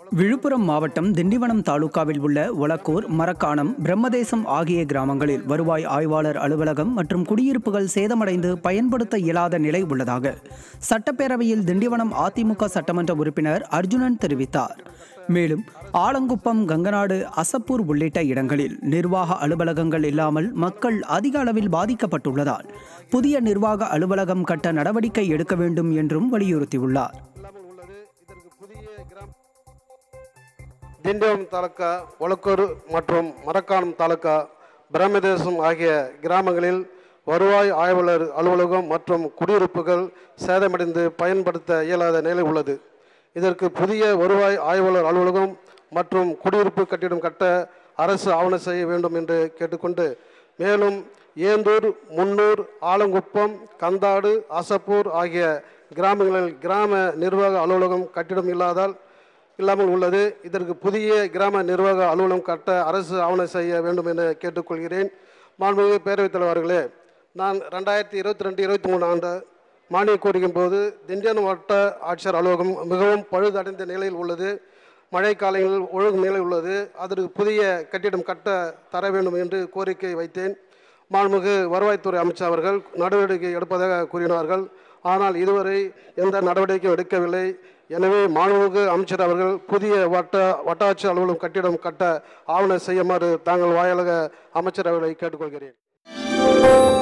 விழுப்புரம் மாவட்டம் திண்டிவனம் தாலுகாவில் உள்ள ஒலக்கூர் மரக்காணம் பிரம்மதேசம் ஆகிய கிராமங்களில் வருவாய் ஆய்வாளர் அலுவலகம் மற்றும் குடியிருப்புகள் சேதமடைந்து பயன்படுத்த இயலாத நிலை உள்ளதாக சட்டப்பேரவையில் திண்டிவனம் அதிமுக சட்டமன்ற உறுப்பினர் அர்ஜுனன் தெரிவித்தார் மேலும் ஆலங்குப்பம் கங்கநாடு அசப்பூர் உள்ளிட்ட இடங்களில் நிர்வாக அலுவலகங்கள் இல்லாமல் மக்கள் அதிக அளவில் பாதிக்கப்பட்டுள்ளதால் புதிய நிர்வாக அலுவலகம் கட்ட நடவடிக்கை எடுக்க வேண்டும் என்றும் வலியுறுத்தியுள்ளார் இல்லாமல் உள்ளது இதற்கு புதிய கிராம் திண்டிவனம் தாலுக்கா ஒலக்கூர் மற்றும் மரக்காணம் தாலுக்கா பிரம்மதேசம் ஆகிய கிராமங்களில் வருவாய் ஆய்வாளர் அலுவலகம் மற்றும் குடியிருப்புகள் சேதமடைந்து பயன்படுத்த இயலாத நிலை உள்ளது இதற்கு புதிய வருவாய் ஆய்வாளர் அலுவலகம் மற்றும் குடியிருப்பு கட்டிடம் கட்ட அரசு ஆவணம் செய்ய வேண்டும் என்று கேட்டுக்கொண்டு மேலும் ஏந்தூர் முன்னூர் ஆலங்குப்பம் கந்தாடு அசப்பூர் ஆகிய கிராமங்களில் கிராம நிர்வாக அலுவலகம் கட்டிடம் இல்லாதால் இல்லாமல் உள்ளது இதற்கு புதிய கிராம நிர்வாக அலுவலகம் கட்ட அரசு ஆவணம் செய்ய வேண்டும் என கேட்டுக்கொள்கிறேன் மாண்புமிகு பேரவைத் தலைவர்களே நான் ரெண்டாயிரத்தி இருபத்தி ரெண்டு இருபத்தி மூணு ஆண்டு மானிய கோரிக்கையின் போது திண்டிவனம் வட்ட ஆட்சியர் அலுவலகம் மிகவும் பழுதடைந்த நிலையில் உள்ளது மழை காலங்களில் ஒழுங்கு நிலை உள்ளது அதற்கு புதிய கட்டிடம் கட்ட தர வேண்டும் என்று கோரிக்கை வைத்தேன் மாண்புமிகு வருவாய்த்துறை அமைச்சர் அவர்கள் நடவடிக்கை எடுப்பதாக கூறினார்கள் ஆனால் இதுவரை எந்த நடவடிக்கையும் எடுக்கவில்லை எனவே மாண்புமிகு அமைச்சர் அவர்கள் புதிய வட்ட வட்டாட்சி அலுவலகம் கட்டிடம் கட்ட ஆவணம் செய்யுமாறு தாங்கள் வாயிலாக அமைச்சர் அவர்களை கேட்டுக்கொள்கிறேன்